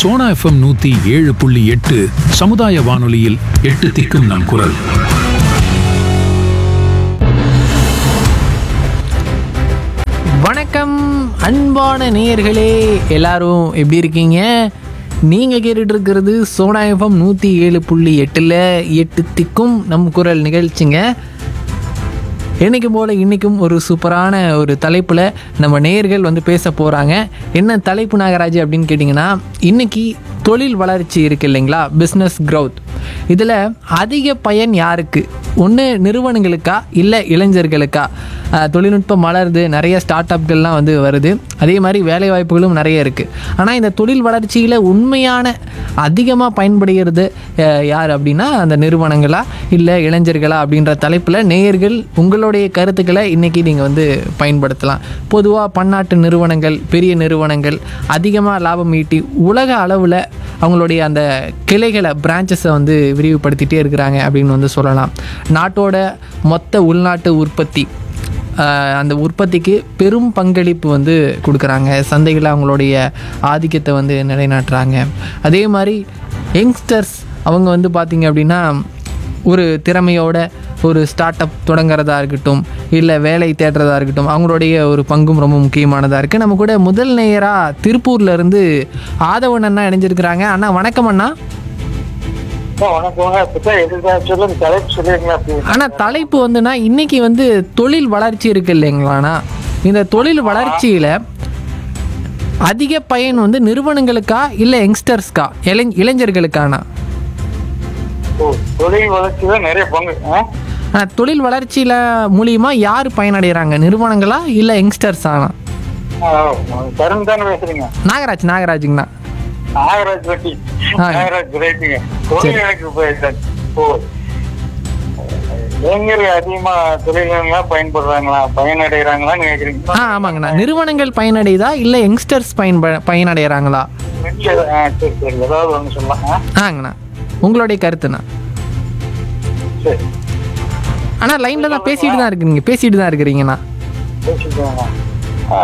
Sona FM நூத்தி ஏழு புள்ளி எட்டு சமுதாய வானொலியில் எட்டு திக்கும் நம் குரல் வணக்கம் அன்பான நேயர்களே எல்லாரும் எப்படி இருக்கீங்க நீங்கள் கேட்டுட்டு இருக்கிறது சோனா எஃப்எம் நூற்றி ஏழு புள்ளி எட்டில் எட்டு திக்கும் நம் குரல் நிகழ்ச்சிங்க என்னைக்கும் போல் இன்றைக்கும் ஒரு சூப்பரான ஒரு தலைப்பில் நம்ம நேயர்கள் வந்து பேச போகிறாங்க என்ன தலைப்பு நாகராஜ் அப்படின்னு கேட்டிங்கன்னா இன்றைக்கி தொழில் வளர்ச்சி இருக்குது இல்லைங்களா பிஸ்னஸ் growth இதில் அதிக பயன் யாருக்கு ஒன்று நிறுவனங்களுக்கா இல்லை இளைஞர்களுக்கா அஹ், தொழில்நுட்பம் வளருது நிறைய ஸ்டார்ட் அப்கள்லாம் வந்து வருது அதே மாதிரி வேலை வாய்ப்புகளும் நிறைய இருக்குது ஆனால் இந்த தொழில் வளர்ச்சியில் உண்மையான அதிகமாக பயன்படுகிறது அஹ், யார் அப்படின்னா அந்த நிறுவனங்களா இல்லை இளைஞர்களா அப்படின்ற தலைப்பில் நேயர்கள் உங்களுடைய கருத்துக்களை இன்றைக்கி நீங்கள் வந்து பயன்படுத்தலாம் பொதுவாக பன்னாட்டு நிறுவனங்கள் பெரிய நிறுவனங்கள் அதிகமாக லாபம் ஈட்டி உலக அளவில் அவங்களுடைய அந்த கிளைகளை பிரான்ச்சஸை வந்து விரிவுபடுத்திகிட்டே இருக்கிறாங்க அப்படின்னு வந்து சொல்லலாம் நாட்டோட மொத்த உள்நாட்டு உற்பத்தி ஆஹ், அந்த உற்பத்திக்கு பெரும் பங்களிப்பு வந்து கொடுக்குறாங்க சந்தைகளில் அவங்களுடைய ஆதிக்கத்தை வந்து நிலைநாட்டுறாங்க அதே மாதிரி யங்ஸ்டர்ஸ் அவங்க வந்து பார்த்திங்க அப்படின்னா ஒரு திறமையோட ஒரு ஸ்டார்ட் அப் தொடங்குறதா இருக்கட்டும் இல்லை வேலை தேடுறதா இருக்கட்டும் அவங்களுடைய ஒரு பங்கும் ரொம்ப முக்கியமானதாக இருக்குது நம்ம கூட முதல் நேயராக திருப்பூர்ல இருந்து ஆதவன் அண்ணா இணைஞ்சிருக்கிறாங்க அண்ணா வணக்கம் அண்ணா வணக்கங்க இப்பதான் எதுதான் சொல்லுங்க தலைப்பு சொல்லிருங்களா அப்படி ஆனால் தலைப்பு வந்துன்னா இன்னைக்கு வந்து தொழில் வளர்ச்சி இருக்கு இல்லைங்களாண்ணா இந்த தொழில் வளர்ச்சியில் அதிக பயன் வந்து நிறுவனங்களுக்கா இல்லை யங்ஸ்டர்ஸ்க்கா இளை இளைஞர்களுக்கானா ஓ, தொழில் வளர்ச்சி தான் நிறைய பங்கு ஆ? ஆனால் தொழில் வளர்ச்சியில் மூலியமா யார் பயனடைகிறாங்க நிறுவனங்களா இல்லை யங்ஸ்டர்ஸ் ஆனா ஆ, தருண் தானே பேசுறீங்க நாகராஜ் நாகராஜுங்கண்ணா நாகராஜ் வெட்டி ஆ. நாகராஜ் ரைட்டுங்க தொழில் எனக்கு போயிட்டேன் ஓ இளைஞர்கள் அதிகமா தொழில்கள்லாம் பயன்படுறாங்களா பயனடைகிறாங்களான்னு கேக்குறீங்க ஆ ஆமாங்கண்ணா நிறுவனங்கள் பயனடையுதா இல்லை யங்ஸ்டர்ஸ் பயன் பயனடைகிறாங்களா ஆ, சரி சரி ஏதாவது ஒன்று சொல்லலாம் ஆ? ஆங்கண்ணா உங்களுடைய கருத்துண்ணா சரி ஆனால் லைனில் தான் பேசிட்டு தான் இருக்கிறீங்க பேசிட்டு தான் இருக்கிறீங்கண்ணா பேசிக்கோங்க ஆ,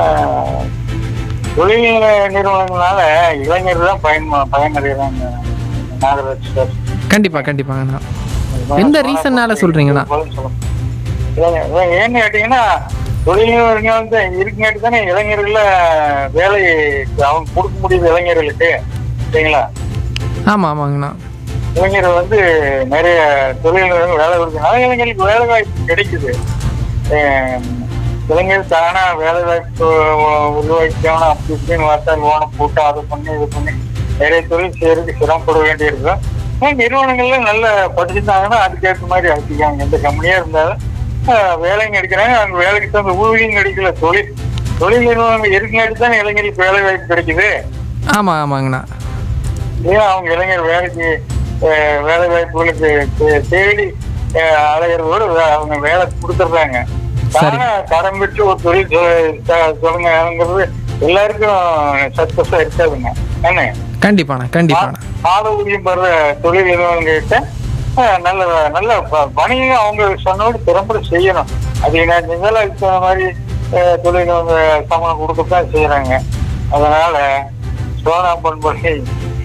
தொழில் நிறுவனங்களால இளைஞர்கள் தான் பயன் பயனடைகிறாங்க நாகராஜ் சார் கண்டிப்பாக கண்டிப்பாங்கண்ணா எந்த ரீசன்னால சொல்றீங்கண்ணா? இல்லைங்க, இல்லைங்க, ஏன்னு கேட்டீங்கன்னா தொழில்நுட்பங்க வந்து இருக்குங்காட்டி தானே இளைஞர்கள வேலை அவங்க கொடுக்க முடியுது இளைஞர்களுக்கு சரிங்களா ஆமாம் ஆமாங்கண்ணா இளைஞர்கள் வந்து நிறைய தொழில் நிறுவனங்கள் வேலை கொடுக்கறதுனால இளைஞர்களுக்கு வேலை வாய்ப்பு கிடைக்குது அஹ் இளைஞர் தானா வேலை வாய்ப்பு உருவாக்கிக்கணும் அப்படி இப்படின்னு பார்த்தா லோனை போட்டு அதை பண்ணி இது பண்ணி நிறைய தொழில் செய்யறதுக்கு சிரமப்பட வேண்டியிருக்கும் ஆனா நிறுவனங்கள்ல நல்ல படிச்சிருந்தாங்கன்னா அதுக்கேற்ற மாதிரி ஆக்கிக்காங்க எந்த கம்பெனியா இருந்தாலும் அஹ் வேலைங்க எடுக்கிறாங்க அங்க வேலைக்கு தகுந்த ஊதியம் கிடைக்கல தொழில் தொழில் நிறுவனங்கள் இருக்குங்காட்டி தானே இளைஞருக்கு வேலை வாய்ப்பு கிடைக்குது ஆமாம் ஆமாங்கண்ணா ஏன் அவங்க இளைஞர் வேலைக்கு அஹ், வேலை வாய்ப்புகளுக்கு தே- தேடி அஹ், அலையிறதோட வே- அவங்க வேலை கொடுத்துட்றாங்க சரி. தானா தரம் பெற்று ஒரு தொழில் சொ- த- தொடங்குங்கிறது எல்லாருக்கும் சக்சஸா இருக்காதுங்க என்ன கண்டிப்பாண்ணா கண்டிப்பாண்ணா மாத ஊதியம் பெற தொழில் நிறுவனங்கள்கிட்ட அஹ், நல்ல நல்ல ப- வணிகம் அவங்க சொன்னோடு திறம்பட செய்யணும் அது என்ன செஞ்சாலும் அதுக்கு தகுந்த மாதிரி அஹ், தொழில் அவங்க சம்பளம் கொடுக்கத்தான் செய்யறாங்க அதனால சோனா பண்பலை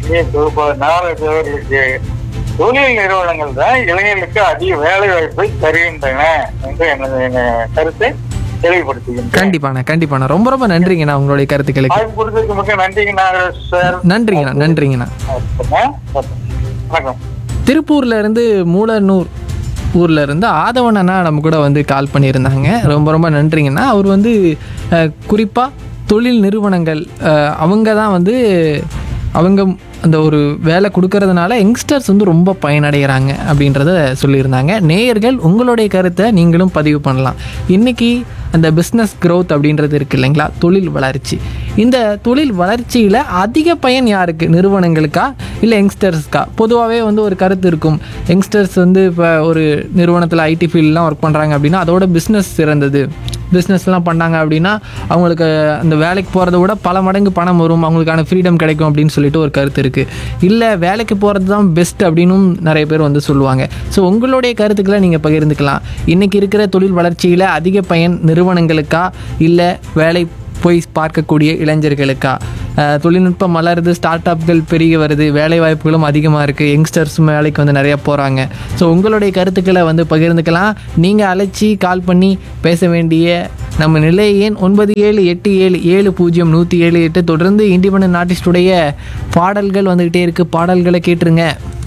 நாளர்களுக்கு தொழில் நிறுவனங்கள் தான் இளைஞர்களுக்கு அதிக வேலை வாய்ப்பை தருகின்றன என்று எனது என- கருத்தை தெளிவுபடுத்துகின்றேன் கண்டிப்பாண்ணா கண்டிப்பாண்ணா ரொம்ப ரொம்ப நன்றிங்கண்ணா உங்களுடைய கருத்துக்களுக்கு வாய்ப்பு கொடுத்ததுக்கு மிக்க நன்றிங்க நாகராஜ் சார் நன்றிங்கண்ணா நன்றிங்கண்ணா வணக்கம் திருப்பூர்ல இருந்து மூலனூர் ஊர்ல இருந்து ஆதவன் அண்ணா நம்ம கூட வந்து கால் பண்ணியிருந்தாங்க ரொம்ப ரொம்ப நன்றிங்கண்ணா அவர் வந்து அஹ், குறிப்பா தொழில் நிறுவனங்கள் அஹ், அவங்க தான் வந்து அவங்க அந்த ஒரு வேலை கொடுக்கறதுனால யங்ஸ்டர்ஸ் வந்து ரொம்ப பயனடைகிறாங்க அப்படின்றத சொல்லியிருந்தாங்க நேயர்கள் உங்களுடைய கருத்தை நீங்களும் பதிவு பண்ணலாம் இன்றைக்கி அந்த பிஸ்னஸ் growth அப்படின்றது இருக்கு இல்லைங்களா தொழில் வளர்ச்சி இந்த தொழில் வளர்ச்சியில் அதிக பயன் யாருக்கு நிறுவனங்களுக்கா இல்லை யங்ஸ்டர்ஸ்க்கா பொதுவாகவே வந்து ஒரு கருத்து இருக்கும் யங்ஸ்டர்ஸ் வந்து இப்போ ஒரு நிறுவனத்தில் ஐடி ஃபீல்ட்லாம் ஒர்க் பண்ணுறாங்க அப்படின்னா அதோட பிஸ்னஸ் சிறந்தது பிஸ்னஸ்லாம் பண்ணாங்க அப்படின்னா அவங்களுக்கு அந்த வேலைக்கு போகிறத விட பல மடங்கு பணம் வரும் அவங்களுக்கான ஃப்ரீடம் கிடைக்கும் அப்படின்னு சொல்லிட்டு ஒரு கருத்து இருக்குது இல்லை வேலைக்கு போகிறது தான் பெஸ்ட் அப்படின்னும் நிறைய பேர் வந்து சொல்லுவாங்க ஸோ உங்களுடைய கருத்துக்களை நீங்கள் பகிர்ந்துக்கலாம் இன்றைக்கி இருக்கிற தொழில் வளர்ச்சியில் அதிக பயன் நிறுவனங்களுக்கா இல்லை வேலை போய் பார்க்கக்கூடிய இளைஞர்களுக்கா அஹ், தொழில்நுட்பம் வளருது ஸ்டார்ட் அப்கள் பெருகி வருது வேலை வாய்ப்புகளும் அதிகமாக இருக்குது யங்ஸ்டர்ஸும் வேலைக்கு வந்து நிறையா போகிறாங்க ஸோ உங்களுடைய கருத்துக்களை வந்து பகிர்ந்துக்கலாம் நீங்கள் அழைச்சி கால் பண்ணி பேச வேண்டிய நம்ம நிலை எண் ஒன்பது ஏழு எட்டு ஏழு ஏழு பூஜ்ஜியம் நூற்றி ஏழு எட்டு தொடர்ந்து இண்டிபெண்ட் ஆர்டிஸ்டுடைய பாடல்கள் வந்துக்கிட்டே இருக்குது பாடல்களை கேட்டுருங்க